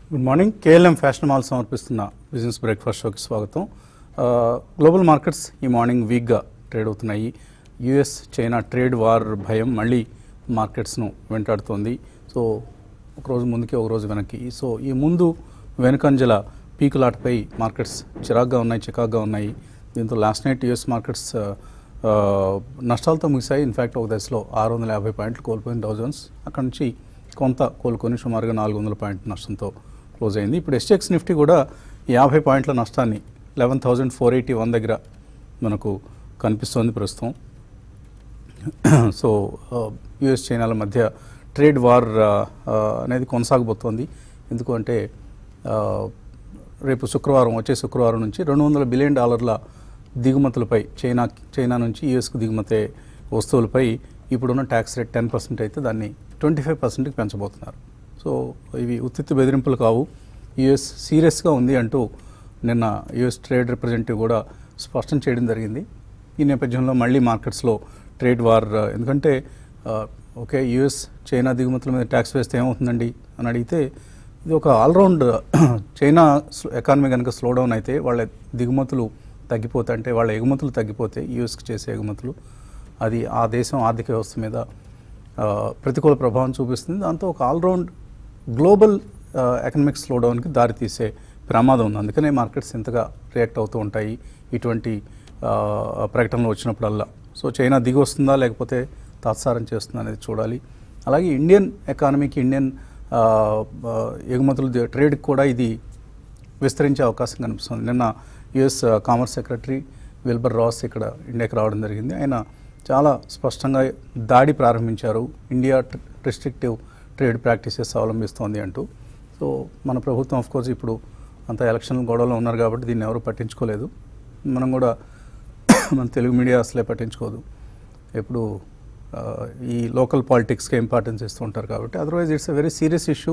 Good morning KLM fashion mall సమర్పిస్తున్న business breakfast షోకి స్వాగతం ఆ, గ్లోబల్ మార్కెట్స్ ఈ మార్నింగ్ వీక్గా ట్రేడ్ అవుతున్నాయి యుఎస్ చైనా ట్రేడ్ వార్ భయం మళ్ళీ మార్కెట్స్ను వెంటాడుతోంది సో ఒకరోజు ముందుకి ఒక రోజు వెనక్కి సో ఈ ముందు వెనుకంజల పీకులాటపై మార్కెట్స్ చిరాగ్గా ఉన్నాయి చికాగ్గా ఉన్నాయి దీంతో లాస్ట్ నైట్ యుఎస్ మార్కెట్స్ ఆ, ఆ, నష్టాలతో ముగిశాయి ఇన్ఫ్యాక్ట్ ఒక దశలో ఆరు వందల యాభై పాయింట్లు కోల్పోయిన థౌజండ్స్ అక్కడ నుంచి కొంత కోలుకొని సుమారుగా నాలుగు వందల పాయింట్ నష్టంతో క్లోజ్ అయింది ఇప్పుడు ఎస్టెక్స్ నిఫ్టీ కూడా యాభై పాయింట్ల నష్టాన్ని eleven thousand four eighty one దగ్గర మనకు కనిపిస్తోంది ప్రస్తుతం సో యుఎస్ చైనాల మధ్య ట్రేడ్ వార్ ఆ, ఆ, అనేది కొనసాగబోతోంది ఎందుకంటే ఆ, రేపు శుక్రవారం వచ్చే శుక్రవారం నుంచి రెండు వందల బిలియన్ డాలర్ల దిగుమతులపై చైనా చైనా నుంచి యుఎస్కు దిగుమతే వస్తువులపై ఇప్పుడున్న ట్యాక్స్ రేట్ టెన్ పర్సెంట్ అయితే దాన్ని ట్వంటీ ఫైవ్ పర్సెంట్కి పెంచబోతున్నారు సో ఇవి ఉత్తిత్తి బెదిరింపులు కావు యుఎస్ సీరియస్గా ఉంది అంటూ నిన్న యుఎస్ ట్రేడ్ రిప్రజెంటేటివ్ కూడా స్పష్టం చేయడం జరిగింది ఈ నేపథ్యంలో మళ్ళీ మార్కెట్స్లో ట్రేడ్ వార్ ఆ, ఎందుకంటే ఆ, ఓకే యుఎస్ చైనా దిగుమతుల మీద ట్యాక్స్ వేస్తే ఏమవుతుందండి అని అడిగితే ఇది ఒక ఆల్రౌండ్ చైనా ఎకానమీ కనుక స్లో డౌన్ అయితే వాళ్ళ దిగుమతులు తగ్గిపోతే అంటే వాళ్ళ ఎగుమతులు తగ్గిపోతే యూఎస్కి చేసే ఎగుమతులు అది ఆ దేశం ఆర్థిక వ్యవస్థ మీద ఆ, ప్రతికూల ప్రభావం చూపిస్తుంది దాంతో ఒక ఆల్రౌండ్ గ్లోబల్ ఎకనామిక్ స్లో డౌన్కి దారితీసే ప్రమాదం ఉంది అందుకనే మార్కెట్స్ ఇంతగా రియాక్ట్ అవుతూ ఉంటాయి ఇటువంటి ఆ, ప్రకటనలు వచ్చినప్పుడల్లా సో చైనా దిగి వస్తుందా లేకపోతే తాత్సారం చేస్తుందా అనేది చూడాలి అలాగే ఇండియన్ ఎకానమీకి ఇండియన్ ఆ, ఆ, ఎగుమతులు ది- ట్రేడ్కి కూడా ఇది విస్తరించే అవకాశం కనిపిస్తుంది నిన్న US commerce secretary Wilbur Ross ఇక్కడ ఇండియాకి రావడం జరిగింది ఆయన చాలా స్పష్టంగా దాడి ప్రారంభించారు ఇండియా రిస్ట్రిక్టివ్ ట్రేడ్ ప్రాక్టీసెస్ అవలంబిస్తోంది అంటూ సో మన ప్రభుత్వం ఆఫ్ కోర్స్ ఇప్పుడు అంత ఎలక్షన్ గొడవలో ఉన్నారు కాబట్టి దీన్ని ఎవరు పట్టించుకోలేదు మనం కూడా మన తెలుగు మీడియా అసలే పట్టించుకోదు ఎప్పుడు ఆ, ఈ లోకల్ పాలిటిక్స్కి ఇంపార్టెన్స్ ఇస్తూ ఉంటారు కాబట్టి otherwise it's a very serious issue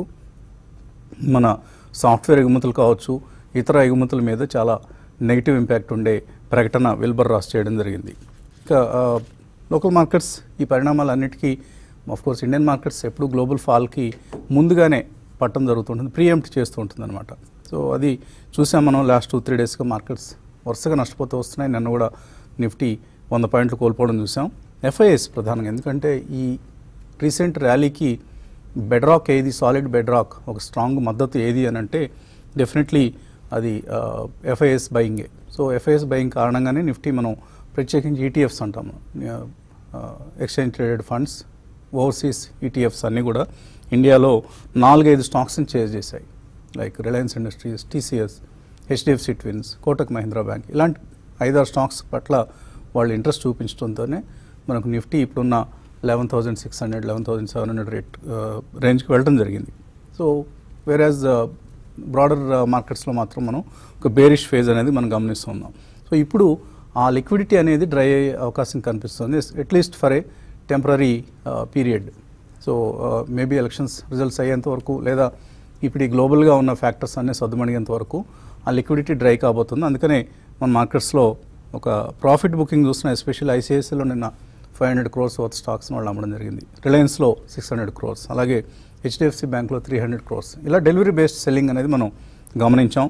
మన సాఫ్ట్వేర్ ఎగుమతులు కావచ్చు ఇతర ఎగుమతుల మీద చాలా నెగిటివ్ ఇంపాక్ట్ ఉండే ప్రకటన విల్బర్ రాస్ చేయడం జరిగింది ఇక లోకల్ మార్కెట్స్ ఈ పరిణామాలన్నిటికీ కోర్స్ ఇండియన్ మార్కెట్స్ ఎప్పుడు గ్లోబల్ ఫాల్కి ముందుగానే పట్టడం జరుగుతుంటుంది ప్రీఎంప్ట్ చేస్తూ ఉంటుంది అనమాట సో అది చూసాం మనం లాస్ట్ టూ త్రీ డేస్గా మార్కెట్స్ వరుసగా నష్టపోతూ వస్తున్నాయి నిన్న కూడా నిఫ్టీ వంద పాయింట్లు కోల్పోవడం చూసాం ఎఫ్ఐఎస్ ప్రధానంగా ఎందుకంటే ఈ రీసెంట్ ర్యాలీకి బెడ్రాక్ ఏది సాలిడ్ బెడ్రాక్ ఒక స్ట్రాంగ్ మద్దతు ఏది అని అంటే డెఫినెట్లీ అది ఎఫ్ఐఎస్ బయింగే సో ఎఫ్ఐఎస్ బయింగ్ కారణంగానే నిఫ్టీ మనం ప్రత్యేకించి ఈటీఎఫ్స్ అంటాము exchange traded funds overseas ETFs అన్నీ కూడా ఇండియాలో నాలుగైదు స్టాక్స్ని చేజ్ చేశాయి like Reliance Industries TCS HDFC twins Kotak Mahindra bank ఇలాంటి ఐదారు స్టాక్స్ పట్ల వాళ్ళు ఇంట్రెస్ట్ చూపించడంతోనే మనకు నిఫ్టీ ఇప్పుడున్న eleven thousand six hundred eleven thousand seven hundred rate రేంజ్కి వెళ్ళడం జరిగింది సో వేరాజ్ బ్రాడర్ మార్కెట్స్లో మాత్రం మనం ఒక బేరిష్ ఫేజ్ అనేది మనం గమనిస్తున్నాం సో ఇప్పుడు ఆ లిక్విడిటీ అనేది డ్రై అయ్యే అవకాశం కనిపిస్తుంది at least for a temporary period so maybe elections results అయ్యేంత వరకు లేదా ఇప్పుడు ఈ గ్లోబల్గా ఉన్న ఫ్యాక్టర్స్ అన్నీ సర్దుమణిగేంత వరకు ఆ లిక్విడిటీ డ్రై కాబోతుంది అందుకనే మన మార్కెట్స్లో ఒక ప్రాఫిట్ బుకింగ్ చూసిన ఎస్పెషల్ ఐసిఐసిలో నిన్న ఫైవ్ హండ్రెడ్ క్రోర్స్ వర్త్ స్టాక్స్ని వాళ్ళు అమ్మడం జరిగింది రిలయన్స్లో సిక్స్ హండ్రెడ్ క్రోర్స్ అలాగే హెచ్డిఎఫ్సి బ్యాంక్లో త్రీ హండ్రెడ్ క్రోర్స్ ఇలా డెలివరీ బేస్డ్ సెల్లింగ్ అనేది మనం గమనించాం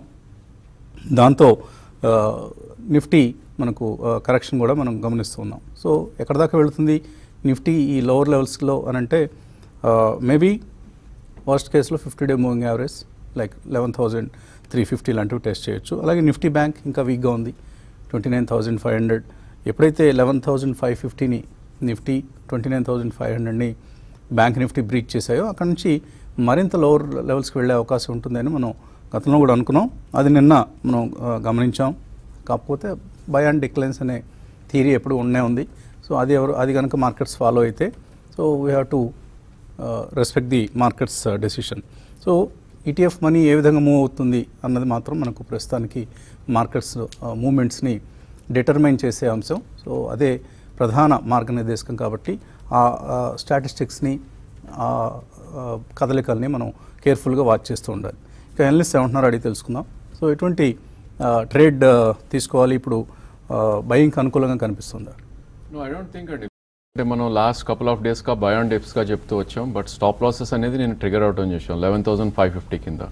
దాంతో ఆ, నిఫ్టీ మనకు కరెక్షన్ కూడా మనం గమనిస్తూ ఉన్నాం సో ఎక్కడ దాకా వెళుతుంది నిఫ్టీ ఈ లోవర్ లెవెల్స్లో అని అంటే మేబీ వర్స్ట్ కేసులో fifty day moving average like eleven thousand three fifty లాంటివి టెస్ట్ చేయొచ్చు అలాగే నిఫ్టీ బ్యాంక్ ఇంకా వీక్గా ఉంది twenty nine thousand five hundred ఎప్పుడైతే లెవెన్ థౌజండ్ ఫైవ్ ఫిఫ్టీని Nifty twenty nine thousand five హండ్రెడ్ని బ్యాంక్ నిఫ్టీ బ్రీచ్ చేశాయో అక్కడ నుంచి మరింత లోవర్ లెవెల్స్కి వెళ్ళే అవకాశం ఉంటుందని మనం గతంలో కూడా అనుకున్నాం అది నిన్న మనం ఆ, గమనించాం కాకపోతే బై అండ్ డిక్లైన్స్ అనే థియరీ ఎప్పుడు ఉండే ఉంది సో అది ఎవరు అది కనుక మార్కెట్స్ ఫాలో అయితే so we have to respect the markets decision so ETF money ఏ విధంగా మూవ్ అవుతుంది అన్నది మాత్రం మనకు ప్రస్తుతానికి మార్కెట్స్ మూమెంట్స్ని డిటర్మైన్ చేసే అంశం సో అదే ప్రధాన మార్గనిర్దేశకం కాబట్టి ఆ స్టాటిస్టిక్స్ని ఆ ఆ, కదలికల్ని మనం కేర్ఫుల్గా వాచ్ చేస్తూ ఉండాలి ఇక ఎనలిస్ట్ ఏమంటున్నారో అడిగి తెలుసుకుందాం సో ఎటువంటి ట్రేడ్ తీసుకోవాలి ఇప్పుడు బయింగ్కి అనుకూలంగా కనిపిస్తుందా నో ఐ డోంట్ థింక్ అండి అంటే మనం లాస్ట్ కపుల్ ఆఫ్ డేస్గా బయాన్ డిప్స్గా చెప్తూ వచ్చాం బట్ స్టాప్ లాసెస్ అనేది నేను ట్రిగర్ అవటం చేసాం లెవెన్ థౌసండ్ ఫైవ్ ఫిఫ్టీ కింద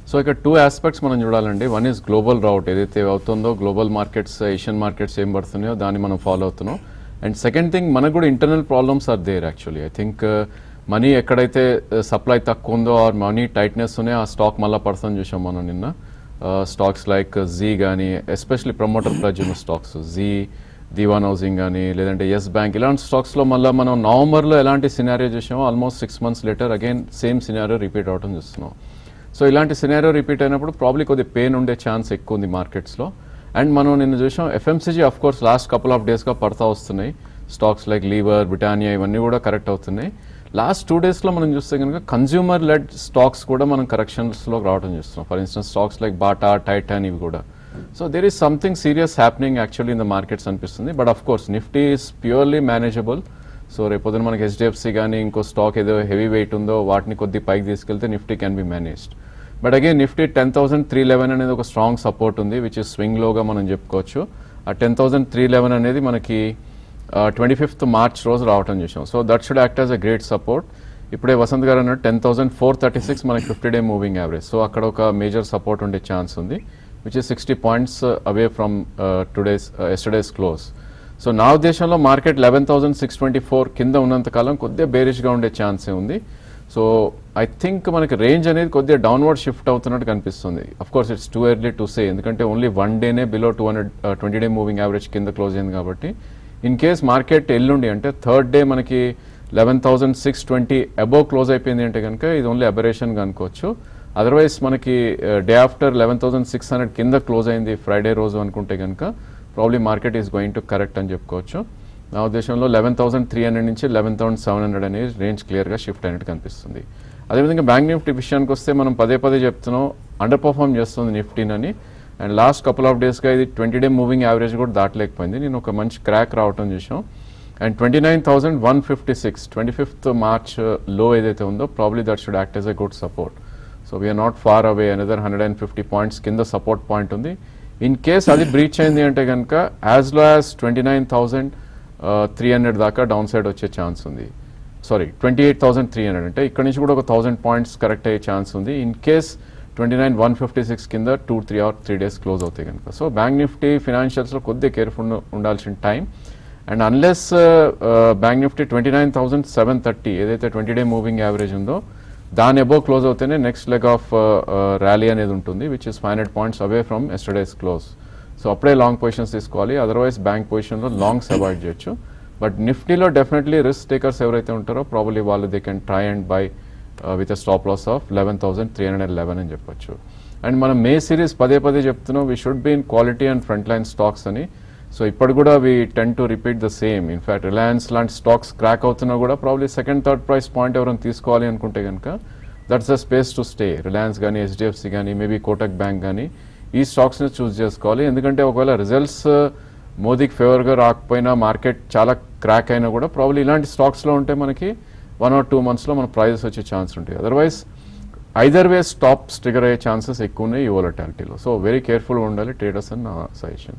సో ఇక్కడ టూ ఆస్పెక్ట్స్ మనం చూడాలండి వన్ ఈజ్ గ్లోబల్ రౌట్ ఏదైతే అవుతుందో గ్లోబల్ మార్కెట్స్ ఏషియన్ మార్కెట్స్ ఏం పడుతున్నాయో దాన్ని మనం ఫాలో అవుతున్నాం అండ్ సెకండ్ థింగ్ మనకు కూడా internal problems are there actually I think money ఎక్కడైతే సప్లై తక్కువ ఉందో ఆర్ మనీ టైట్నెస్ ఉన్నాయో ఆ స్టాక్ మళ్ళీ పడుతుంది చూసాం మనం నిన్న స్టాక్స్ లైక్ జీ కానీ ఎస్పెషలీ ప్రమోటర్ ప్లజ్ ఉన్న స్టాక్స్ జీ దివాన్ హౌసింగ్ కానీ లేదంటే ఎస్ బ్యాంక్ ఇలాంటి స్టాక్స్లో మళ్ళీ మనం నవంబర్లో ఎలాంటి సినారియో చూసామో almost six months later again same scenario repeat అవడం చూస్తున్నాం సో ఇలాంటి సినారియో రిపీట్ అయినప్పుడు ప్రాబ్లీ కొద్ది పెయిన్ ఉండే ఛాన్స్ ఎక్కువ ఉంది మార్కెట్స్లో అండ్ మనం నిన్న చూసాం FMCG of course last couple of డేస్గా పడతా వస్తున్నాయి స్టాక్స్ లైక్ లీవర్ బ్రిటానియా ఇవన్నీ కూడా కరెక్ట్ అవుతున్నాయి లాస్ట్ టూ డేస్లో మనం చూస్తే కనుక కన్జ్యూమర్ లెడ్ స్టాక్స్ కూడా మనం కరెక్షన్స్లో రావడం చూస్తున్నాం for instance stocks like Bata Titan ఇవి కూడా so there is something serious happening actually in the markets అనిపిస్తుంది but of course Nifty is purely manageable so రేపొద్దున మనకి హెచ్డిఎఫ్సి కానీ ఇంకో స్టాక్ ఏదో హెవీ వెయిట్ ఉందో వాటిని కొద్ది పైకి తీసుకెళ్తే Nifty can be managed but again Nifty ten thousand three eleven అనేది ఒక స్ట్రాంగ్ సపోర్ట్ ఉంది విచ్ ఇస్ స్వింగ్ లోగా మనం చెప్పుకోవచ్చు ఆ టెన్ థౌసండ్ త్రీ లెవెన్ అనేది మనకి ట్వంటీ ఫిఫ్త్ మార్చ్ రోజు రావటం చూసాం so that should act as a great support ఇప్పుడే వసంత్ గారు అన్నట్టు ten thousand four thirty six మనకి fifty day moving average so అక్కడ ఒక మేజర్ సపోర్ట్ ఉండే ఛాన్స్ ఉంది which is sixty points away from today's yesterday's close so నా ఉద్దేశంలో market eleven thousand six twenty four కింద ఉన్నంతకాలం కొద్దిగా బేరిష్గా ఉండే ఛాన్సే ఉంది సో ఐ థింక్ మనకి రేంజ్ అనేది కొద్దిగా డౌన్వర్డ్ షిఫ్ట్ అవుతున్నట్టు కనిపిస్తుంది of course it's too early to say ఎందుకంటే ఓన్లీ వన్ డేనే below two hundred twenty day moving average కింద క్లోజ్ అయింది కాబట్టి ఇన్ కేస్ మార్కెట్ ఎల్లుండి అంటే థర్డ్ డే మనకి eleven thousand six twenty above close అయిపోయింది అంటే కనుక ఇది ఓన్లీ అబరేషన్గా అనుకోవచ్చు అదర్వైజ్ మనకి day after eleven thousand six hundred కింద క్లోజ్ అయింది ఫ్రైడే రోజు అనుకుంటే కనుక probably market is going to correct అని చెప్పుకోవచ్చు నా ఉద్దేశంలో లెవెన్ థౌసండ్ త్రీ హండ్రెడ్ నుంచి లెవెన్ థౌసండ్ సెవెన్ హండ్రెడ్ అనేది రేంజ్ క్లియర్గా షిఫ్ట్ అయినట్టు కనిపిస్తుంది అదేవిధంగా బ్యాంక్ నిఫ్టీ విషయానికి వస్తే మనం పదే పదే చెప్తున్నాం అండర్ పర్ఫామ్ చేస్తుంది నిఫ్టీనని అండ్ లాస్ట్ కపుల్ ఆఫ్ డేస్గా ఇది ట్వంటీ డే మూవింగ్ యావరేజ్ కూడా దాటలేకపోయింది నేను ఒక మంచి క్రాక్ రావటం చూసాం and twenty nine thousand one fifty six twenty fifth March లో ఏదైతే ఉందో probably that should act as a good support so we are not far away another hundred and fifty points కింద సపోర్ట్ పాయింట్ ఉంది in case అది breach అయింది అంటే కనుక as low as twenty nine thousand three hundred దాకా downside వచ్చే chance ఉంది sorry twenty eight thousand three hundred అంటే ఇక్కడ నుంచి కూడా ఒక థౌసండ్ పాయింట్స్ కరెక్ట్ అయ్యే ఛాన్స్ ఉంది in case twenty nine one fifty six కింద two three or three days close అవుతాయి కనుక సో బ్యాంక్ నిఫ్టీ ఫినాన్షియల్స్లో కొద్దిగా కేర్ఫుల్ ఉండాల్సిన time and unless bank Nifty twenty nine thousand seven thirty ఏదైతే twenty day moving average ఉందో దాని above close అవుతేనే నెక్స్ట్ లెగ్ ఆఫ్ ర్యాలీ అనేది ఉంటుంది which is five hundred points away from yesterday's close so అప్పుడే long positions తీసుకోవాలి otherwise bank పొజిషన్లో longs avoid చేయొచ్చు బట్ నిఫ్టీలో డెఫినెట్లీ రిస్క్ టేకర్స్ ఎవరైతే ఉంటారో ప్రాబ్లీ వాళ్ళు they can try and buy with a stop loss of eleven thousand three hundred and eleven అని చెప్పొచ్చు అండ్ మనం మే సిరీస్ పదే పదే చెప్తున్నాం we should be in quality and front line stocks అని సో ఇప్పుడు కూడా we tend to repeat the same in fact Reliance లాంటి స్టాక్స్ క్రాక్ అవుతున్నా కూడా probably second third price point ఎవరైనా తీసుకోవాలి అనుకుంటే కనుక that's the space to stay Reliance కానీ హెచ్డిఎఫ్సి కానీ మేబీ కోటక్ బ్యాంక్ కానీ ఈ స్టాక్స్ని చూస్ చేసుకోవాలి ఎందుకంటే ఒకవేళ రిజల్ట్స్ మోదీకి ఫేవర్గా రాకపోయినా మార్కెట్ చాలా క్రాక్ అయినా కూడా ప్రాబ్లీ ఇలాంటి స్టాక్స్లో ఉంటే మనకి వన్ ఆర్ టూ మంత్స్లో మన ప్రైజెస్ వచ్చే ఛాన్స్ ఉంటాయి otherwise either way stops trigger అయ్యే ఛాన్సెస్ ఎక్కువ ఉన్నాయి ఈ వోలటాలిటీలో సో వెరీ కేర్ఫుల్గా ఉండాలి ట్రేడర్స్ అని నా suggestion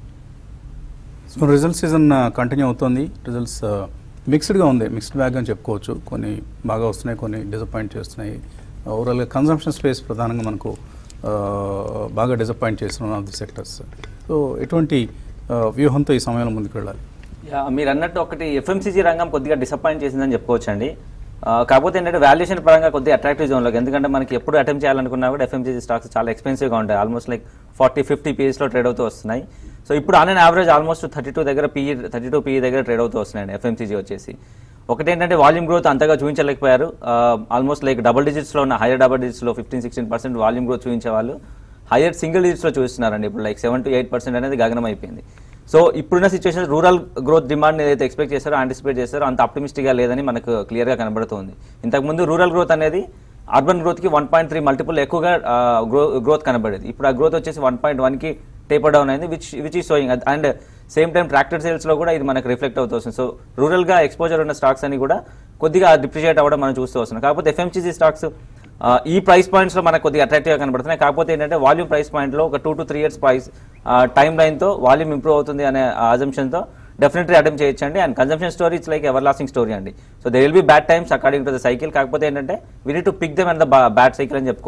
so result season continue అవుతుంది రిజల్ట్స్ మిక్స్డ్గా ఉంది మిక్స్డ్ బ్యాగ్ అని చెప్పుకోవచ్చు కొన్ని బాగా వస్తున్నాయి కొన్ని డిసప్పాయింట్ చేస్తున్నాయి ఓవరాల్గా కన్సంప్షన్ స్పేస్ ప్రధానంగా మనకు ఆ, బాగా డిసప్పాయింట్ చేస్తున్న ఆఫ్ ది సెక్టర్స్ సో ఎటువంటి ఆ, వ్యూహంతో ఈ సమయంలో ముందుకు వెళ్ళాలి యా, మీరు అన్నట్టు ఒకటి ఎఫ్ఎంసీజీ రంగం కొద్దిగా డిసప్పాయింట్ చేసిందని చెప్పుకోవచ్చండి ఆ, కాకపోతే ఏంటంటే వాల్యుయేషన్ పరంగా కొద్దిగా అట్రాక్టివ్ జోన్లోకి ఎందుకంటే మనకి ఎప్పుడు అటెంప్ట్ చేయాలనుకున్నా కూడా ఎఫ్ఎంసీజీ స్టాక్స్ చాలా ఎక్స్పెన్సివ్గా ఉంటాయి ఆల్మోస్ట్ లైక్ ఫార్టీ ఫిఫ్టీ పీఎస్లో ట్రేడ్ అవుతూ వస్తున్నాయి సో ఇప్పుడు on and average almost thirty two దగ్గర పీఈ థర్టీ టూ పీఈ దగ్గర ట్రేడ్ అవుతూ వస్తున్నాయండి ఎఫ్ఎంసీజీ వచ్చేసి ఒకటేంటంటే వాల్యూమ్ గ్రోత్ అంతగా చూపించలేకపోయారు ఆల్మోస్ట్ లైక్ డబుల్ డిజిట్స్లో ఉన్న హైయర్ డబుల్ డిజిట్స్లో fifteen sixteen percent volume growth చూపించే వాళ్ళు హైయర్ సింగిల్ డిజిట్స్లో చూస్తున్నారండి ఇప్పుడు like seven to eight percent అనేది గగనం అయిపోయింది సో ఇప్పుడున్న సిచ్యువేషన్ రూరల్ గ్రోత్ డిమాండ్ ఏదైతే ఎక్స్పెక్ట్ చేస్తారో ఆంటిసిపేట్ చేస్తారో అంత ఆప్టిమిస్టిక్గా లేదని మనకు క్లియర్గా కనబడుతుంది ఇంతకుముందు రూరల్ గ్రోత్ అనేది అర్బన్ గ్రోత్కి వన్ పాయింట్ త్రీ మల్టిపుల్ ఎక్కువగా గ్రో గ్రోత్ కనబడేది ఇప్పుడు ఆ గ్రోత్ వచ్చేసి వన్ పాయింట్ వన్కి టేపర్ డౌన్ అయింది which which is showing and same time tractor సేల్స్లో కూడా ఇది మనకు రిఫ్లెక్ట్ అవుతూ వస్తుంది సో రూరల్గా ఎక్స్పోజర్ ఉన్న స్టాక్స్ అని కూడా కొద్దిగా డిప్రిషియేట్ అవ్వడం మనం చూస్తూ వస్తున్నాం కాకపోతే ఎఫ్ఎంసీజీ స్టాక్స్ ఆ, ఈ ప్రైస్ పాయింట్స్లో మనకు కొద్దిగా అట్రాక్టివ్గా కనబడుతున్నాయి కాకపోతే ఏంటంటే వాల్యూమ్ ప్రైస్ పాయింట్లో ఒక two to three years price time లైన్తో వాల్యూమ్ ఇంప్రూవ్ అవుతుంది అనే అజంప్షన్తో డెఫినెట్లీ అటెంప్ట్ చేయొచ్చండి and consumption story it's like ever lasting story అండి so they will be bad times according to the cycle కాకపోతే ఏంటంటే we need to pick them and the bad cycle అని చెప్పుకోవచ్చు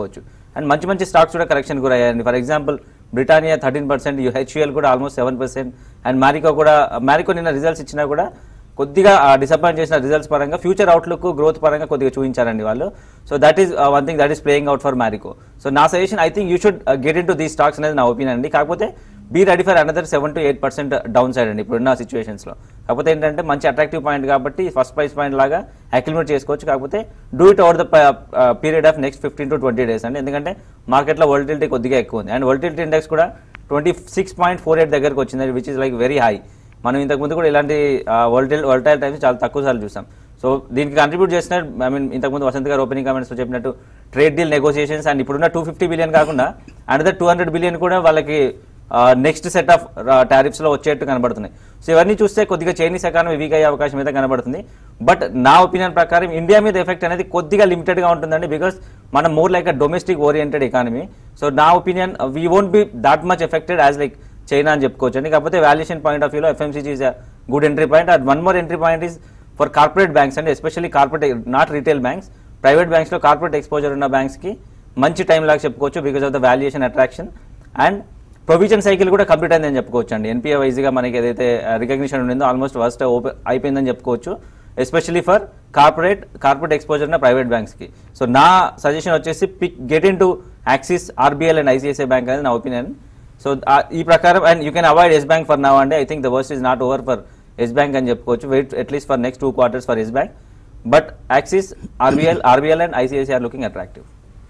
and మంచి మంచి స్టాక్స్ కూడా correction కూడా అయ్యాయండి for example Britannia thirteen percent HUL కూడా almost seven percent and Marico కూడా మ్యారికో నిన్న రిజల్ట్స్ ఇచ్చినా కూడా కొద్దిగా డిసప్పాయింట్ చేసిన రిజల్ట్స్ పరంగా ఫ్యూచర్ అవుట్లుక్ గ్రోత్ పరంగా కొద్దిగా చూపించారండి వాళ్ళు so that is one thing that is playing out for Marico so నా suggestion I think you should get in to the stocks అనేది నా ఒపీనియన్ అండి కాకపోతే be ready for another seven to eight percent down side అండి ఇప్పుడున్న సిచ్యువేషన్స్లో కాకపోతే ఏంటంటే మంచి అట్రాక్టివ్ పాయింట్ కాబట్టి ఫస్ట్ ప్రైస్ పాయింట్ లాగా అక్యుమిలేట్ చేసుకోవచ్చు కాకపోతే do it over the period of next fifteen to twenty days అండి ఎందుకంటే మార్కెట్లో వోల్టిలిటీ కొద్దిగా ఎక్కువ ఉంది అండ్ వోల్టిలిటీ ఇండెక్స్ కూడా twenty six point four eight దగ్గరకు వచ్చింది which is like very high మనం ఇంతకుముందు కూడా ఇలాంటి వోల్టైల్ వోల్టైల్ టైమ్స్ చాలా తక్కువ సార్లు చూసాం సో దీనికి కంట్రిబ్యూట్ చేసిన ఐ మీన్ ఇంతకుముందు వసంత్ గారు ఓపెనింగ్ కామెంట్స్ చెప్పినట్టు ట్రేడ్ డీల్ నెగోసియేషన్స్ అండ్ ఇప్పుడున్న టూ ఫిఫ్టీ బిలియన్ కాకుండా అనదర్ టూ హండ్రెడ్ బిలియన్ కూడా వాళ్ళకి నెక్స్ట్ సెట్ ఆఫ్ టారిఫ్స్ లో వచ్చేట్టు కనబడుతున్నాయి సో ఇవన్నీ చూస్తే కొద్దిగా చైనీస్ ఎకానమీ వీక్ అయ్యే అవకాశం అయితే కనబడుతుంది బట్ నా ఒపీనియన్ ప్రకారం ఇండియా మీద ఎఫెక్ట్ అనేది కొద్దిగా లిమిటెడ్ గా ఉంటుందండి బికాస్ మనం more like a domestic oriented economy so నా opinion we won't be that much affected as like China అని చెప్పుకోవచ్చు అండి కాకపోతే వాల్యుయేషన్ పాయింట్ ఆఫ్ వ్యూలో FMCG is good entry point and one more entry point is for corporate banks అండి especially corporate not retail banks private బ్యాంక్స్లో corporate exposure ఉన్న బ్యాంక్స్కి మంచి టైం లాగా చెప్పుకోవచ్చు because of the valuation attraction and provision cycle కూడా complete అయిందని చెప్పుకోవచ్చు అండి ఎన్పిఏ వైజ్గా మనకి ఏదైతే రికగ్నిషన్ ఉండిందో ఆల్మోస్ట్ ఫస్ట్ ఓపెన్ అయిపోయిందని చెప్పుకోవచ్చు especially for corporate corporate exposure ఉన్న ప్రైవేట్ బ్యాంక్స్కి సో నా సజెషన్ వచ్చేసి pick get in to Axis RBL and ICICI bank అనేది నా ఒపీనియన్ సో ఈ ప్రకారం and you can avoid yes bank for now అండి I think the worst is not over for yes bank అని చెప్పుకోవచ్చు wait at least for next two quarters for yes bank but Axis RBL RBL and ICICI are looking attractive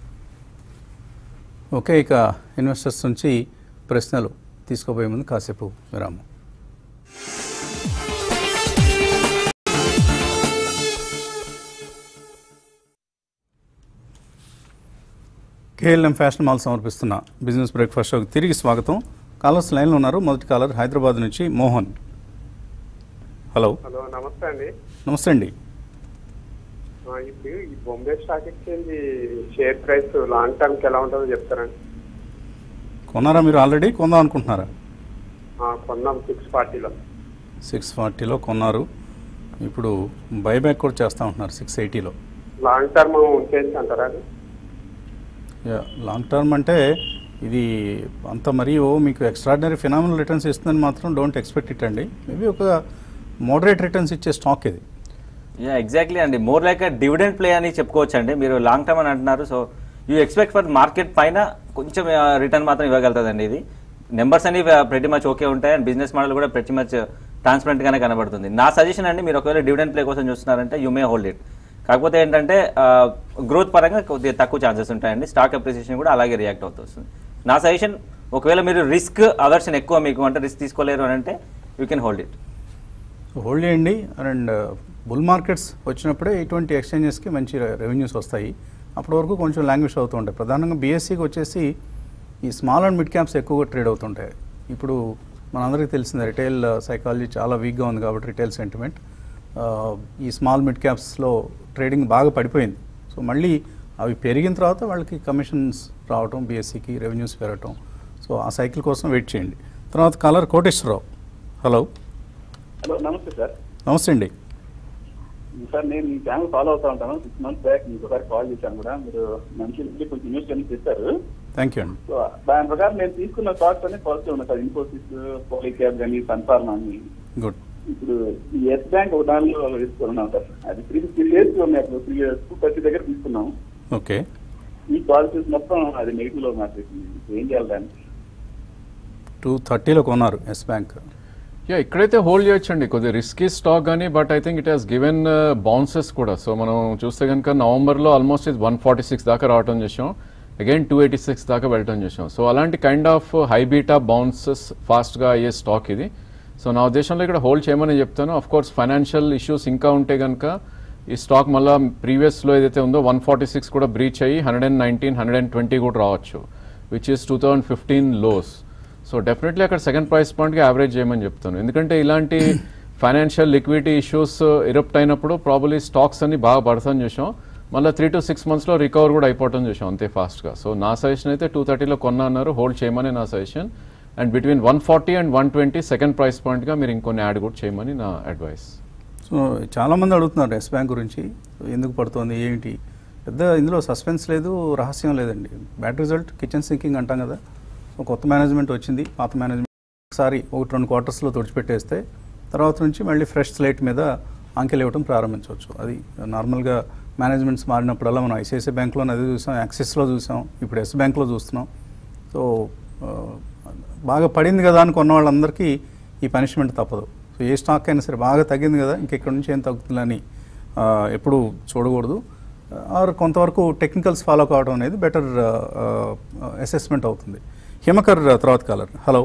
okay ఇక ఇన్వెస్టర్స్ నుంచి ప్రశ్నలు తీసుకోబోయే ముందు కాసేపు విరామం కేఎల్ఎం ఫ్యాషన్ మాల్ సమర్పిస్తున్న బిజినెస్ బ్రేక్ఫాస్ట్ షోకి తిరిగి స్వాగతం కాలర్స్ లైన్లో ఉన్నారు మొదటి కాలర్ హైదరాబాద్ నుంచి మోహన్ హలో హలో నమస్తే అండి నమస్తే అండి ఆ, ఇప్పుడు ఈ Bombay stock exchange share price long term కి ఎలా ఉంటుందో చెప్తారండి కొన్నారా మీరు ఆల్రెడీ కొందాం అనుకుంటున్నారా ఆ, కొన్నాం సిక్స్ ఫార్టీలో సిక్స్ ఫార్టీలో కొన్నారు ఇప్పుడు బైబ్యాక్ కూడా చేస్తూ ఉంటున్నారు సిక్స్ ఎయిటీలో లాంగ్ టర్మ్ ఉంచేసి అంటారా అది? యా లాంగ్ టర్మ్ అంటే ఇది అంత మరీ ఓ మీకు ఎక్స్ట్రాడినరీ ఫినామినల్ రిటర్న్స్ ఇస్తుందని మాత్రం డోంట్ ఎక్స్పెక్ట్ ఇట్ అండి మేబీ ఒక మోడరేట్ రిటర్న్స్ ఇచ్చే స్టాక్ ఇది యా ఎగ్జాక్ట్లీ అండి మోర్ లైక్ డివిడెండ్ ప్లే అని చెప్పుకోవచ్చు అండి మీరు లాంగ్ టర్మ్ అని అంటున్నారు so you expect for market పైన కొంచెం రిటర్న్ మాత్రం ఇవ్వగలుగుతుందండి ఇది నెంబర్స్ అన్ని ప్రతి మచ్ ఓకే ఉంటాయి అండ్ బిజినెస్ మోడల్ కూడా ప్రతి మచ్ ట్రాన్స్పరెంట్ గానే కనబడుతుంది నా సజెషన్ అండి మీరు ఒకవేళ డివిడెండ్ ప్లే కోసం చూస్తున్నారంటే యూ మే హోల్డ్ ఇట్ కాకపోతే ఏంటంటే గ్రోత్ పరంగా కొద్దిగా తక్కువ ఛాన్సెస్ ఉంటాయండి స్టాక్ అప్రిసియేషన్ కూడా అలాగే రియాక్ట్ అవుతూ వస్తుంది నా సజెషన్ ఒకవేళ మీరు రిస్క్ అవర్షన్ ఎక్కువ మీకు అంటే రిస్క్ తీసుకోలేరు అని అంటే you can hold it hold చేయండి అండ్ బుల్ మార్కెట్స్ వచ్చినప్పుడే ఇటువంటి ఎక్స్చేంజెస్కి మంచి రెవెన్యూస్ వస్తాయి అప్పటి వరకు కొంచెం లాంగ్వేజ్ అవుతూ ఉంటాయి ప్రధానంగా బీఎస్సీకి వచ్చేసి ఈ స్మాల్ అండ్ మిడ్ క్యాప్స్ ఎక్కువగా ట్రేడ్ అవుతుంటాయి ఇప్పుడు మనందరికీ తెలిసింది రిటైల్ సైకాలజీ చాలా వీక్గా ఉంది కాబట్టి రిటైల్ సెంటిమెంట్ ఈ స్మాల్ మిడ్ క్యాప్స్లో ట్రేడింగ్ బాగా పడిపోయింది సో మళ్ళీ అవి పెరిగిన తర్వాత వాళ్ళకి కమిషన్స్ రావటం బీఎస్సీకి రెవెన్యూస్ పెరగటం సో ఆ సైకిల్ కోసం వెయిట్ చేయండి తర్వాత కలర్ కోటేశ్వరరావు హలో హలో నమస్తే సార్ నమస్తే అండి సార్ నేను ఈ ఛానల్ ఫాలో అవుతా ఉంటాను సిక్స్ మంత్స్ బ్యాక్ మీకు ఒకసారి కాల్ చేశాను కూడా మీరు మంచి కొంచెం న్యూస్ అన్ని చేశారు థ్యాంక్ యూ అండి సో దాని ప్రకారం నేను తీసుకున్న స్టాక్స్ అన్ని పాజిటివ్ ఉన్నాయి సార్ ఇన్ఫోసిస్ పోలీక్యాబ్ కానీ సన్ఫార్మా అని గుడ్ ఇప్పుడు ఈ ఎస్ బ్యాంక్ ఒక దానిలో తీసుకున్నాం సార్ అది త్రీ త్రీ ఇయర్స్ ఉన్నాయి అప్పుడు త్రీ ఇయర్స్ టూ థర్టీ దగ్గర తీసుకున్నాం ఓకే ఈ పాలసీస్ మొత్తం అది నెగిటివ్ లో మార్చేసింది ఇప్పుడు ఏం చేయాలి దాన్ని టూ థర్టీలో కొన్నారు ఎస్ బ్యాంక్ యా ఇక్కడైతే హోల్డ్ చేయొచ్చండి కొద్దిగా రిస్కీ స్టాక్ కానీ but I think it has given bounces కూడా సో మనం చూస్తే కనుక నవంబర్లో ఆల్మోస్ట్ ఇది వన్ ఫార్టీ సిక్స్ దాకా రావటం చేసాం అగైన్ టూ ఎయిటీ సిక్స్ దాకా వెళ్ళటం చేసాం సో అలాంటి kind of high beta bounces ఫాస్ట్గా అయ్యే స్టాక్ ఇది సో నా ఉద్దేశంలో ఇక్కడ హోల్డ్ చేయమని చెప్తాను అఫ్ కోర్స్ ఫైనాన్షియల్ ఇష్యూస్ ఇంకా ఉంటే కనుక ఈ స్టాక్ మళ్ళీ ప్రీవియస్లో ఏదైతే ఉందో వన్ ఫార్టీ సిక్స్ కూడా బ్రీచ్ అయ్యి hundred and nineteen hundred and twenty కూడా రావచ్చు which is two thousand fifteen lows so definitely అక్కడ సెకండ్ ప్రైస్ పాయింట్కి యావరేజ్ చేయమని చెప్తాను ఎందుకంటే ఇలాంటి ఫైనాన్షియల్ లిక్విడిటీ ఇష్యూస్ ఇరప్ట్ అయినప్పుడు ప్రాబలీ స్టాక్స్ అన్ని బాగా పడతాను చూసాం మళ్ళీ త్రీ టు సిక్స్ మంత్స్లో రికవర్ కూడా అయిపోవటం చూసాం అంతే ఫాస్ట్గా సో నా సజెషన్ అయితే టూ థర్టీలో కొన్నా అన్నారు హోల్డ్ చేయమని నా suggestion and between one forty and one twenty second price పాయింట్గా మీరు ఇంకొన్ని యాడ్ కూడా చేయమని నా అడ్వైస్ సో చాలామంది అడుగుతున్నారు ఎస్ బ్యాంక్ గురించి సో ఎందుకు పడుతుంది ఏంటి పెద్ద ఇందులో సస్పెన్స్ లేదు రహస్యం లేదండి బ్యాడ్ రిజల్ట్ కిచెన్ సింకింగ్ అంటాం కదా సో కొత్త మేనేజ్మెంట్ వచ్చింది పాత మేనేజ్మెంట్ ఒకసారి ఒకటి రెండు క్వార్టర్స్లో తుడిచిపెట్టేస్తే తర్వాత నుంచి మళ్ళీ ఫ్రెష్ స్లేట్ మీద అంకెలు ఇవ్వడం ప్రారంభించవచ్చు అది నార్మల్గా మేనేజ్మెంట్స్ మారినప్పుడల్లా మనం ఐసిఐసిఐ బ్యాంక్లో అది చూసాం యాక్సిస్లో చూసాం ఇప్పుడు ఎస్ బ్యాంక్లో చూస్తున్నాం సో ఆ, బాగా పడింది కదా అని కొన్న వాళ్ళందరికీ ఈ పనిష్మెంట్ తప్పదు సో ఏ స్టాక్ అయినా సరే బాగా తగ్గింది కదా ఇంకెక్కడి నుంచి ఏం తగ్గుతుందని ఆ, ఎప్పుడూ చూడకూడదు ఆర్ కొంతవరకు టెక్నికల్స్ ఫాలో కావడం అనేది బెటర్ అసెస్మెంట్ అవుతుంది హిమకర్ తర్వాత caller hello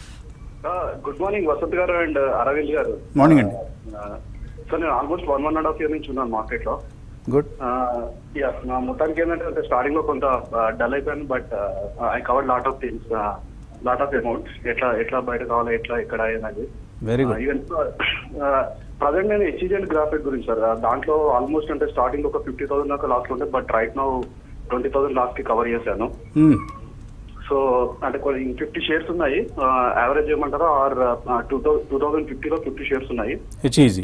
good morning Vasant garu and Arvind garu Morning అండి. సార్ నేను almost one one and half year నుంచి ఉన్నాను మార్కెట్ లో గుడ్ యా నా మొత్తానికి ఏంటంటే స్టార్టింగ్ లో కొంత డల్ అయిపోయాను but I cover lot of things lot of amount ఎట్లా ఎట్లా బయట కావాలి ఎట్లా ఎక్కడ అనేది వెరీ గుడ్ ఈవెన్ ప్రజెంట్ నేను హెచ్ఈజెంట్ గ్రాఫిక్ గురించి సార్ దాంట్లో ఆల్మోస్ట్ అంటే స్టార్టింగ్ ఒక ఫిఫ్టీ థౌసండ్ దాకా లాస్ట్ ఉంటే but right now twenty thousand lost కి కవర్ చేశాను సో అంటే కొన్ని ఫిఫ్టీ షేర్స్ ఉన్నాయి యావరేజ్ చేయమంటారా ఆర్ టూ టూ థౌసండ్ ఫిఫ్టీలో ఫిఫ్టీ షేర్స్ ఉన్నాయి హెచ్ఈజీ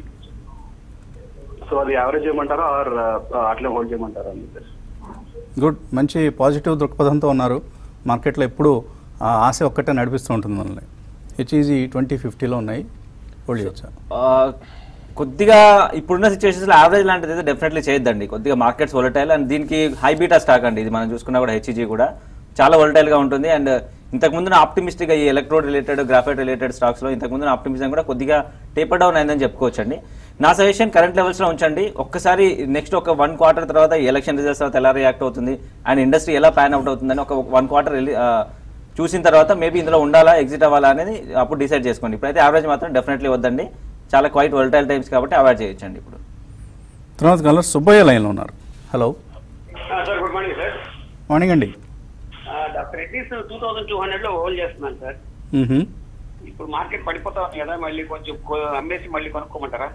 సో అది యావరేజ్ చేయమంటారా ఆర్ అట్లే హోల్డ్ చేయమంటారా అని చెప్పేసి గుడ్ మంచి పాజిటివ్ దృక్పథంతో ఉన్నారు మార్కెట్లో ఎప్పుడు ఆ ఆశ ఒక్కటే నడిపిస్తూ ఉంటుంది మనల్ని హెచ్ఈజీ ట్వంటీ ఫిఫ్టీలో ఉన్నాయి హోల్డ్ చేయొచ్చా ఆ, కొద్దిగా ఇప్పుడున్న సిచ్యువేషన్స్ లో యావరేజ్ లాంటిది అయితే డెఫినెట్లీ చేయొద్దండి కొద్దిగా మార్కెట్స్ వొలటైల్ అండ్ దీనికి హై బీటా స్టాక్ అండి ఇది మనం చూసుకున్నా కూడా హెచ్ఈజీ కూడా చాలా volatile గా ఉంటుంది అండ్ ఇంతకు ముందు ఆప్టిమిస్టిక్ ఈ electrode related graphite related stocks లో ఇంతకు ముందు ఆప్టిమిజం కూడా కొద్దిగా టేపర్ డౌన్ అయిందని చెప్పుకోవచ్చండి నా సజెషన్ కరెంట్ లెవెల్స్ లో ఉంచండి ఒక్కసారి నెక్స్ట్ ఒక వన్ క్వార్టర్ తర్వాత ఎలక్షన్ రిజల్ట్స్ తర్వాత ఎలా రియాక్ట్ అవుతుంది అండ్ ఇండస్ట్రీ ఎలా ప్యాన్ అవుట్ అవుతుందని ఒక వన్ క్వార్టర్ చూసిన తర్వాత మేబీ ఇందులో ఉండాలా ఎగ్జిట్ అవ్వాలా అనేది అప్పుడు డిసైడ్ చేసుకోండి ఇప్పుడైతే యావరేజ్ మాత్రం డెఫినెట్లీ వద్దండి చాలా క్వైట్ వోల్టైల్ టైమ్స్ కాబట్టి అవాయిడ్ చేయొచ్చండి ఇప్పుడు తర్వాత కాలర్ సుబ్బయ్య లైన్లో ఉన్నారు hello sir good morning sir morning అండి doctor Reddy's two thousand two hundred లో హోల్డ్ చేస్తున్నాను సార్ మ్హూ. ఇప్పుడు మార్కెట్ పడిపోతా ఉంది కదా మళ్ళీ కొంచెం కొ- అమ్మేసి మళ్ళీ కొనుక్కోమంటారా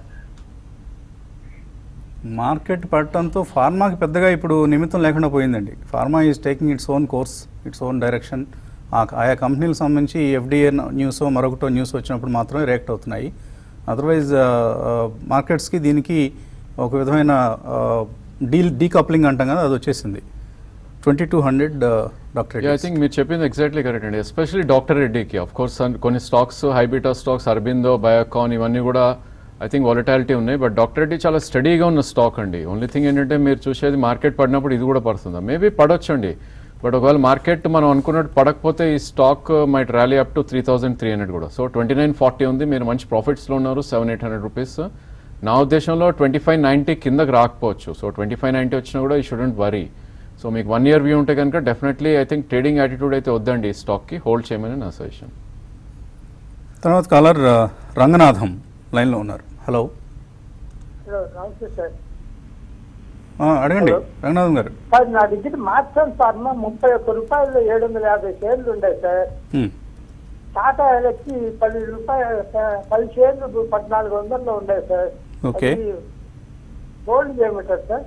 మార్కెట్ పడటంతో ఫార్మాకి పెద్దగా ఇప్పుడు నిమిత్తం లేకుండా పోయిందండి pharma is taking its own course its own direction ఆయా కంపెనీలకు సంబంధించి ఎఫ్డిఏ న్యూస్ మరొకటో న్యూస్ వచ్చినప్పుడు మాత్రమే రియాక్ట్ అవుతున్నాయి అదర్వైజ్ మార్కెట్స్కి దీనికి ఒక విధమైన డీల్ డీకప్లింగ్ అంటాం కదా అది వచ్చేసింది twenty two hundred doctor I think మీరు చెప్పింది ఎగ్జాక్ట్లీ కరెక్ట్ అండి ఎస్పెషల్లీ డాక్టర్ రెడ్డికి ఆఫ్ కోర్స్ కొన్ని stocks high beta stocks Aurobindo Biocon ఇవన్నీ కూడా ఐ థింక్ వాలటాలిటీ ఉన్నాయి బట్ డాక్టర్ రెడ్డి చాలా స్టడీగా ఉన్న స్టాక్ అండి ఓన్లీ థింగ్ ఏంటంటే మీరు చూసేది మార్కెట్ పడినప్పుడు ఇది కూడా పడుతుందా మేబీ పడొచ్చండి బట్ ఒకవేళ మార్కెట్ మనం అనుకున్నట్టు పడకపోతే ఈ stock might rally up to three thousand three hundred కూడా సో ట్వంటీ నైన్ ఫార్టీ ఉంది మీరు మంచి ప్రాఫిట్స్లో ఉన్నారు సెవెన్ ఎయిట్ హండ్రెడ్ రూపీస్ నా ఉద్దేశంలో ట్వంటీ ఫైవ్ నైంటీ కిందకి రాకపోవచ్చు సో ట్వంటీ ఫైవ్ నైంటీ వచ్చినా కూడా ఈ షుడెంట్ వరీ సో మీకు వన్ ఇయర్ వ్యూ ఉంటే కనుక definitely I think trading attitude అయితే వద్దండి ఈ స్టాక్కి హోల్డ్ చేయమని నా సజెషన్ తర్వాత కాలర్ రంగనాథం లైన్లో ఉన్నారు హలో హలో నమస్తే సార్ ఆ, అడగండి రంగనాథం గారు సార్ నా దగ్గర మార్చన్ ఫార్మా ముప్పై ఒక్క రూపాయలు ఏడు వందల యాభై షేర్లు ఉండే సార్ హ్మ్. టాటా ఎలక్కి పది రూపాయలు పది షేర్లు పద్నాలుగు వందల్లో ఉండే సార్ ఓకే. గోల్డ్ చేయమంటారు sir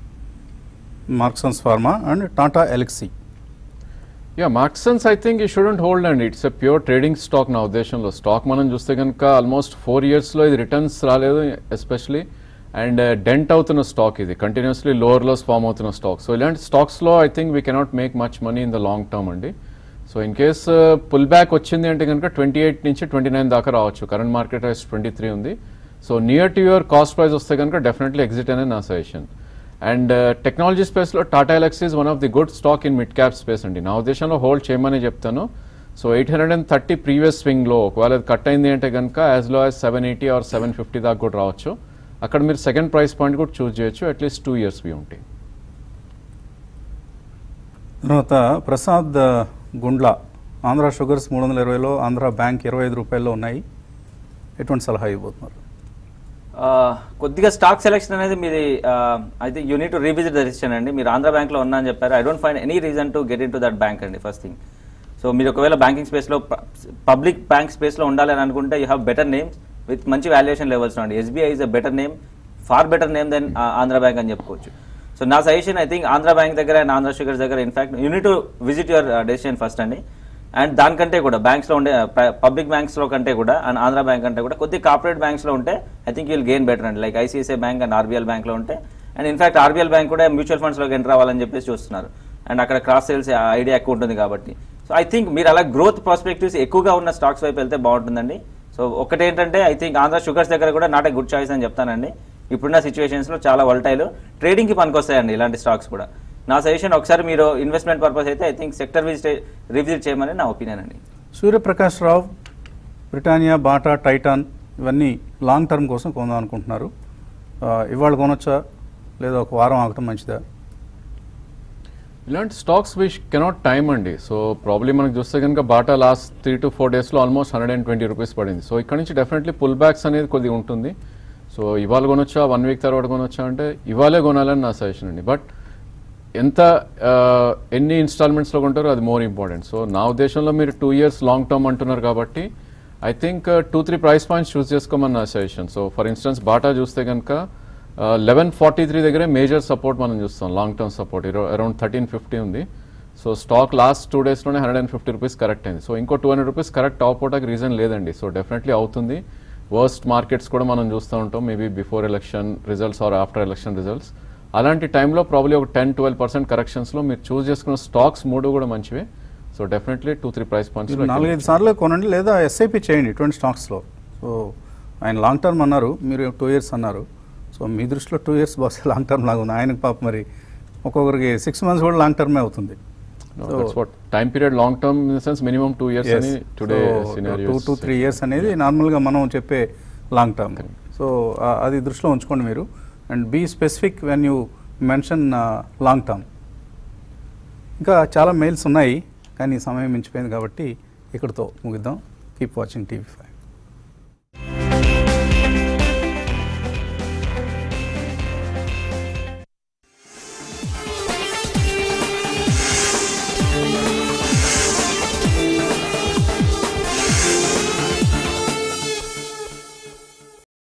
Marksans pharma and Tata Elxsi yeah Marksans I think ఈ షుడెంట్ హోల్డ్ అండి it's a pure trading stock నా ఉద్దేశంలో స్టాక్ మనం చూస్తే కనుక ఆల్మోస్ట్ ఫోర్ ఇయర్స్లో ఇది రిటర్న్స్ రాలేదు ఎస్పెషలీ అండ్ డెంట్ అవుతున్న స్టాక్ ఇది కంటిన్యూస్లీ లోవర్ లోస్ ఫామ్ అవుతున్న స్టాక్ సో ఇలాంటి స్టాక్స్లో I think we cannot make much money in the long term అండి so in case pull back వచ్చింది అంటే కనుక ట్వంటీ ఎయిట్ నుంచి ట్వంటీ నైన్ దాకా రావచ్చు current market price twenty three ఉంది so near to your cost price వస్తే కనుక డెఫినెట్లీ ఎగ్జిట్ అనేది నా సజెషన్ అండ్ టెక్నాలజీ స్పేస్లో Tata Elxsi is one of the good stock in mid cap space అండి నా ఉద్దేశంలో హోల్డ్ చేయమని చెప్తాను so eight hundred and thirty previous స్వింగ్లో ఒకవేళ అది కట్ అయింది అంటే కనుక as low as seven eighty or seven fifty దాకా కూడా రావచ్చు అక్కడ మీరు సెకండ్ ప్రైస్ పాయింట్ కూడా చూస్ చేయొచ్చు అట్లీస్ట్ టూ ఇయర్స్ వి ఉంటాయి తర్వాత ప్రసాద్ గుండ్ల ఆంధ్ర షుగర్స్ మూడు వందల ఇరవైలో ఆంధ్ర బ్యాంక్ ఇరవై ఐదు రూపాయల్లో ఉన్నాయి ఎటువంటి సలహా ఇవ్వబోతున్నారు ఆ, కొద్దిగా స్టాక్ సెలెక్షన్ అనేది మీది అయితే you need to revisit the decision అండి మీరు ఆంధ్ర బ్యాంక్లో ఉన్నా అని చెప్పారు I don't find any reason to get in to that bank అండి ఫస్ట్ థింగ్ సో మీరు ఒకవేళ బ్యాంకింగ్ స్పేస్లో పబ్లిక్ బ్యాంక్ స్పేస్లో ఉండాలని అనుకుంటే you have better names with మంచి వాల్యుయేషన్ లెవెల్స్ అండి SBI is a better name far better name than Andhra bank అని చెప్పుకోవచ్చు సో నా suggestion I think Andhra bank దగ్గర అండ్ ఆంధ్ర షుగర్స్ దగ్గర in fact you need to visit your decision first అండి and దానికంటే కూడా బ్యాంక్స్లో ఉండే పబ్లిక్ బ్యాంక్స్లో కంటే కూడా అండ్ ఆంధ్ర బ్యాంక్ కంటే కూడా కొద్ది కార్పొరేట్ బ్యాంక్స్లో ఉంటే I think will gain better అండి like ICICI bank and RBL బ్యాంక్లో ఉంటే అండ్ ఇన్ఫాక్ట్ ఆర్బీఎల్ బ్యాంక్ కూడా మ్యూచువల్ ఫండ్స్లోకి ఎంటర్ అవ్వాలని చెప్పేసి చూస్తున్నారు అండ్ అక్కడ క్రాస్ సేల్స్ ఐడియా ఎక్కువ ఉంటుంది కాబట్టి సో ఐ థింక్ మీరు అలా గ్రోత్ ప్రాస్పెక్టివ్స్ ఎక్కువగా ఉన్న స్టాక్స్ వైపు వెళ్తే బాగుంటుందండి సో ఒకటేంటంటే ఐ థింక్ ఆంధ్ర షుగర్స్ దగ్గర కూడా నాట్ ఏ గుడ్ చాయిస్ అని చెప్తానండి ఇప్పుడున్న సిచ్యువేషన్స్లో చాలా వల్టైల్ ట్రేడింగ్కి పనికొస్తాయండి ఇలాంటి స్టాక్స్ కూడా నా సజెషన్ ఒకసారి మీరు ఇన్వెస్ట్మెంట్ పర్పస్ అయితే I think sector visit revisit చేయమని నా ఒపీనియన్ అండి Suryaprakash Rao Britannia Bata Titan ఇవన్నీ లాంగ్ టర్మ్ కోసం కొందాం అనుకుంటున్నారు ఆ, ఇవాళ కొనొచ్చా లేదా ఒక వారం ఆగటం మంచిదా ఇలాంటి స్టాక్స్ విచ్ కెనాట్ టైమ్ అండి సో ప్రాబ్లీ మనకు చూస్తే కనుక Bata last three to four డేస్లో almost hundred and twenty rupees పడింది సో ఇక్కడ నుంచి డెఫినెట్లీ పుల్ బ్యాక్స్ అనేది కొద్దిగా ఉంటుంది సో ఇవాళ కొనొచ్చా వన్ వీక్ తర్వాత కొనొచ్చా అంటే ఇవాళే కొనాలని నా సజెషన్ అండి బట్ ఎంత ఆ, ఎన్ని ఇన్స్టాల్మెంట్స్లో కొంటారో అది మోర్ ఇంపార్టెంట్ సో నా ఉద్దేశంలో మీరు టూ ఇయర్స్ లాంగ్ టర్మ్ అంటున్నారు కాబట్టి I think two three price points choose చేసుకోమని నా suggestion so for instance Bata చూస్తే కనుక లెవెన్ ఫార్టీ త్రీ దగ్గరే మేజర్ సపోర్ట్ మనం చూస్తాం long term support around thirteen fifty ఉంది సో స్టాక్ లాస్ట్ టూ డేస్లోనే hundred and fifty rupees correct అయింది సో ఇంకో టూ హండ్రెడ్ రూపీస్ కరెక్ట్ అవపోవడానికి రీజన్ లేదండి సో డెఫినెట్లీ అవుతుంది వర్స్ట్ మార్కెట్స్ కూడా మనం చూస్తూ ఉంటాం maybe before election results or after election results అలాంటి టైంలో ప్రాబ్లీ ఒక టెన్ ట్వెల్వ్ పర్సెంట్ కరెక్షన్స్లో మీరు చూస్ చేసుకున్న స్టాక్స్ మూడు కూడా మంచివే so definitely two three price మీరు నాలుగైదు సార్లు కొనండి లేదా ఎస్ఐపి చేయండి ఇటువంటి స్టాక్స్లో సో ఆయన లాంగ్ టర్మ్ అన్నారు మీరు టూ ఇయర్స్ అన్నారు సో మీ దృష్టిలో టూ ఇయర్స్ బహుశా లాంగ్ టర్మ్ లాగా ఉంది ఆయనకు పాప మరి ఒక్కొక్కరికి సిక్స్ మంత్స్ కూడా లాంగ్ టర్మే అవుతుంది what time period long term in sense minimum two years అని today two to three years అనేది నార్మల్గా మనం చెప్పే లాంగ్ టర్మ్ సో అది దృష్టిలో ఉంచుకోండి మీరు and be specific when you mention long term ఇంకా చాలా మెయిల్స్ ఉన్నాయి కానీ సమయం మించిపోయింది కాబట్టి ఇక్కడితో ముగిద్దాం కీప్ వాచింగ్ టీవీ ఫైవ్